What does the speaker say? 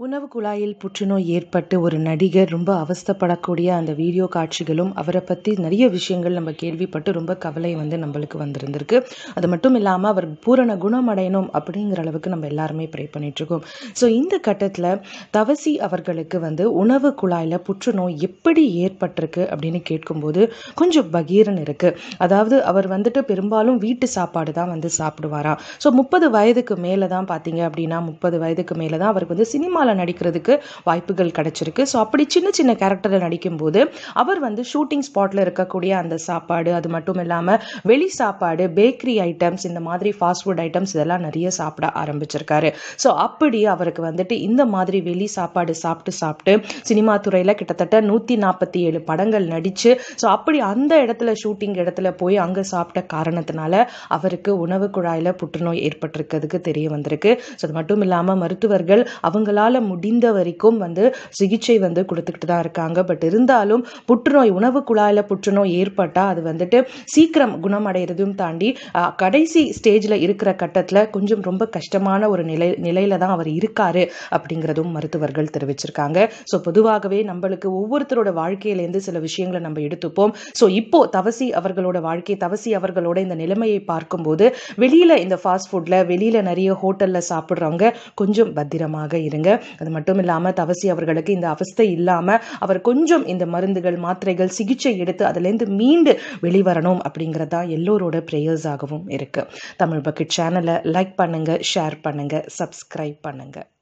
உணவு குழாயில் புற்றுநோய் ஏற்பட்டு ஒரு நடிகர் ரொம்ப அவஸ்தைப்படக்கூடிய அந்த வீடியோ காட்சிகளும் அவரை பற்றி நிறைய விஷயங்கள் நம்ம கேள்விப்பட்டு ரொம்ப கவலை வந்து நம்மளுக்கு வந்திருந்திருக்கு அது மட்டும் இல்லாமல் அவர் பூரண குணமடையணும் அப்படிங்கிற அளவுக்கு நம்ம எல்லாருமே ப்ரே பண்ணிகிட்ருக்கோம் ஸோ இந்த கட்டத்தில் தவசி அவர்களுக்கு வந்து உணவு குழாயில் புற்றுநோய் எப்படி ஏற்பட்டிருக்கு அப்படின்னு கேட்கும்போது கொஞ்சம் பகீரன் இருக்குது அதாவது அவர் வந்துட்டு பெரும்பாலும் வீட்டு சாப்பாடு தான் வந்து சாப்பிடுவாராம் ஸோ முப்பது வயதுக்கு மேலே தான் பார்த்தீங்க அப்படின்னா முப்பது வயதுக்கு மேலே தான் அவருக்கு வந்து சினிமாவில் நடிக்கிறதுக்கு வாய்ப்புகள் கிடைச்சிருக்கு ஸோ அப்படி சின்ன சின்ன கேரக்டரில் நடிக்கும்போது அவர் வந்து ஷூட்டிங் ஸ்பாட்டில் இருக்கக்கூடிய அந்த சாப்பாடு அது மட்டும் இல்லாமல் வெளி சாப்பாடு பேக்கரி ஐட்டம்ஸ் இந்த மாதிரி ஃபாஸ்ட் ஃபுட் ஐட்டம்ஸ் இதெல்லாம் நிறைய சாப்பிட ஆரம்பிச்சிருக்காரு ஸோ அப்படி அவருக்கு வந்துட்டு இந்த மாதிரி வெளி சாப்பாடு சாப்பிட்டு சாப்பிட்டு சினிமா துறையில் கிட்டத்தட்ட நூற்றி நாற்பத்தி ஏழு படங்கள் நடித்து ஸோ அப்படி அந்த இடத்துல ஷூட்டிங் இடத்துல போய் அங்கே சாப்பிட்ட காரணத்தினால அவருக்கு உணவு குழாயில் புற்றுநோய் ஏற்பட்டிருக்கிறதுக்கு தெரிய வந்திருக்கு ஸோ அது மட்டும் இல்லாமல் மருத்துவர்கள் அவங்களால முடிந்த வரைக்கும் வந்து சிகிச்சை வந்து கொடுத்துக்கிட்டு தான் இருக்காங்க பட் இருந்தாலும் புற்றுநோய் உணவு குழாயில் புற்றுநோய் ஏற்பட்டால் அது வந்துட்டு சீக்கிரம் குணமடைகிறதையும் தாண்டி அஹ், கடைசி ஸ்டேஜில் இருக்கிற கட்டத்தில் கொஞ்சம் ரொம்ப கஷ்டமான ஒரு நிலை நிலையில தான் அவர் இருக்காரு அப்படிங்கிறதும் மருத்துவர்கள் தெரிவிச்சிருக்காங்க ஸோ பொதுவாகவே நம்மளுக்கு ஒவ்வொருத்தரோட வாழ்க்கையிலேருந்து சில விஷயங்களை நம்ம எடுத்துப்போம் ஸோ இப்போ தவசி அவர்களோட வாழ்க்கை தவசி அவர்களோட இந்த நிலைமையை பார்க்கும்போது வெளியில இந்த ஃபாஸ்ட் ஃபுட்ல வெளியில நிறைய ஹோட்டல்ல சாப்பிட்றவங்க கொஞ்சம் பத்திரமாக இருங்க அது மட்டும் இல்லாம தவசி அவர்களுக்கு இந்த அவஸ்தை இல்லாம அவர் கொஞ்சம் இந்த மருந்துகள் மாத்திரைகள் சிகிச்சை எடுத்து அதுலேருந்து மீண்டு வெளிவரணும் அப்படிங்கிறது தான் எல்லோரோட ப்ரேயர்ஸாகவும் இருக்கு தமிழ் பக்கெட் சேனலை லைக் பண்ணுங்க ஷேர் பண்ணுங்க சப்ஸ்கிரைப் பண்ணுங்க